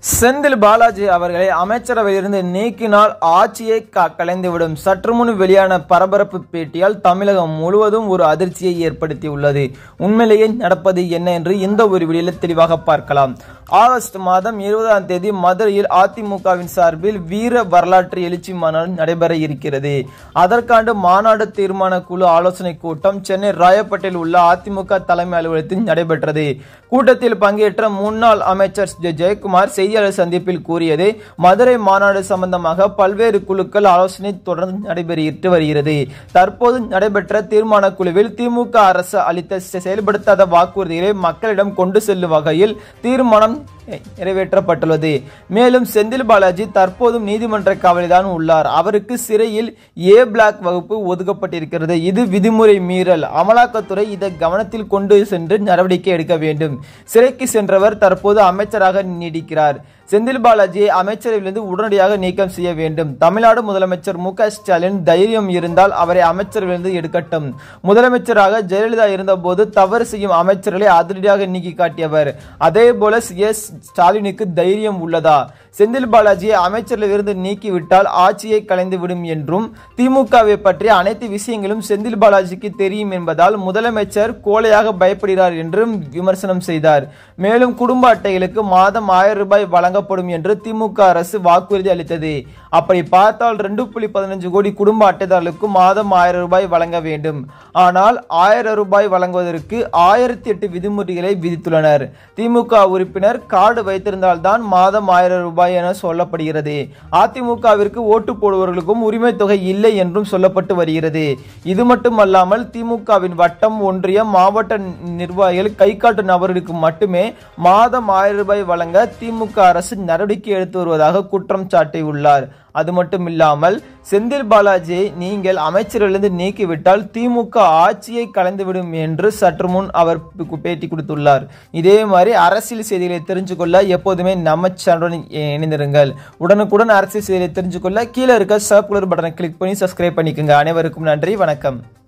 செந்தில் பாலாஜி அவர்களை அமைச்சரவையிலிருந்து நீக்கினால் ஆட்சியை க- கலைந்துவிடும் சற்று முன் வெளியான பரபரப்பு பேட்டியால் தமிழகம் முழுவதும் ஒரு அதிர்ச்சியை ஏற்படுத்தியுள்ளது உண்மையிலேயே நடப்பது என்ன என்று இந்த ஒரு வீடியோவில் தெளிவாக பார்க்கலாம் ஆகஸ்ட் மாதம் இருபதாம் தேதி மதுரையில் அதிமுகவின் சார்பில் வீர வரலாற்று எழுச்சி மாநாடு நடைபெற இருக்கிறது அதற்காண்டு மாநாடு தீர்மான குழு ஆலோசனை கூட்டம் சென்னை ராயப்பேட்டையில் உள்ள அதிமுக தலைமை அலுவலகத்தில் நடைபெற்றது கூட்டத்தில் பங்கேற்ற முன்னாள் அமைச்சர் ஜெ- ஜெயக்குமார் செய்தியாளர் சந்திப்பில் கூறியது மதுரை மாநாடு சம்பந்தமாக பல்வேறு குழுக்கள் ஆலோசனை தொடர்ந்து நடைபெற்று வருகிறது தற்போது நடைபெற்ற தீர்மான குழுவில் திமுக அரசு அளித்த செ- செயல்படுத்தாத வாக்குறுதிகளை மக்களிடம் கொண்டு செல்லும் வகையில் தீர்மானம் நிறைவேற்றப்பட்டுள்ளது மேலும் செந்தில் பாலாஜி தற்போதும் நீதிமன்ற காவலில்தான் உள்ளார் அவருக்கு சிறையில் ஏ பிளாக் வகுப்பு ஒதுக்கப்பட்டிருக்கிறது இது விதிமுறை மீறல் அமலாக்கத்துறை இதை கவனத்தில் கொண்டு சென்று நடவடிக்கை எடுக்க வேண்டும் சிறைக்கு சென்றவர் தற்போது அமைச்சராக நீடிக்கிறார் செந்தில் பாலாஜியை அமைச்சரவையிலிருந்து உடனடியாக நீக்கம் செய்ய வேண்டும் தமிழ்நாடு முதலமைச்சர் மு க ஸ்டாலின் தைரியம் இருந்தால் அவரை அமைச்சரவையிலிருந்து எடுக்கட்டும் முதலமைச்சராக ஜெயலலிதா இருந்தபோது தவறு செய்யும் அமைச்சர்களை அதிரடியாக நீக்கி காட்டியவர் அதே போல எஸ் ஸ்டாலினுக்கு தைரியம் உள்ளதா செந்தில் பாலாஜியை அமைச்சரிலிருந்து நீக்கிவிட்டால் ஆட்சியை கலைந்துவிடும் என்றும் திமுகவை பற்றிய அனைத்து விஷயங்களும் செந்தில் பாலாஜிக்கு தெரியும் என்பதால் முதலமைச்சர் கோழையாக பயப்படுகிறார் என்றும் விமர்சனம் செய்தார் மேலும் குடும்ப அட்டைகளுக்கு மாதம் ஆயிரம் ரூபாய் வழங்கப்படும் என்று திமுக அரசு வாக்குறுதி அளித்தது அப்படி பார்த்தால் ரெண்டு புள்ளி பதினஞ்சு கோடி குடும்ப அட்டைதாரர்களுக்கு மாதம் ஆயிரம் ரூபாய் வழங்க வேண்டும் ஆனால் ஆயிரம் ரூபாய் வழங்குவதற்கு ஆயிரத்தி எட்டு விதிமுறைகளை விதித்துள்ளனர் திமுக உறுப்பினர் கார்டு வைத்திருந்தால்தான் மாதம் ஆயிரம் ரூபாய் என சொல்லப்படுகிறது அதிமுகவிற்கு ஓட்டு போடுபவர்களுக்கும் உரிமை தொகை இல்லை என்றும் சொல்லப்பட்டு வருகிறது இது மட்டுமல்லாமல் திமுகவின் வட்டம் ஒன்றியம் மாவட்ட நிர்வாகிகள் கை காட்டு நபர்களுக்கு மட்டுமே மாதம் ஆயிரம் ரூபாய் வழங்க திமுக அரசு நடவடிக்கை எடுத்து வருவதாக குற்றம் சாட்டியுள்ளார் அது மட்டும் இல்லாமல் செந்தில் பாலாஜியை நீங்கள் அமைச்சரிலிருந்து நீக்கிவிட்டால் திமுக ஆட்சியை கலைந்துவிடும் என்று சற்று முன் அவர் பு- பேட்டி கொடுத்துள்ளார் இதே மாதிரி அரசியல் செய்திகளை தெரிஞ்சு கொள்ள எப்போதுமே நம்ம சேனலுடன் இணைந்திருங்கள் உடனுக்குடன் அரசியல் செய்திகளை தெரிஞ்சு கொள்ள கீழே இருக்க சப் பட்டனை கிளிக் பண்ணி சப்ஸ்கிரைப் பண்ணிக்கோங்க அனைவருக்கும் நன்றி வணக்கம்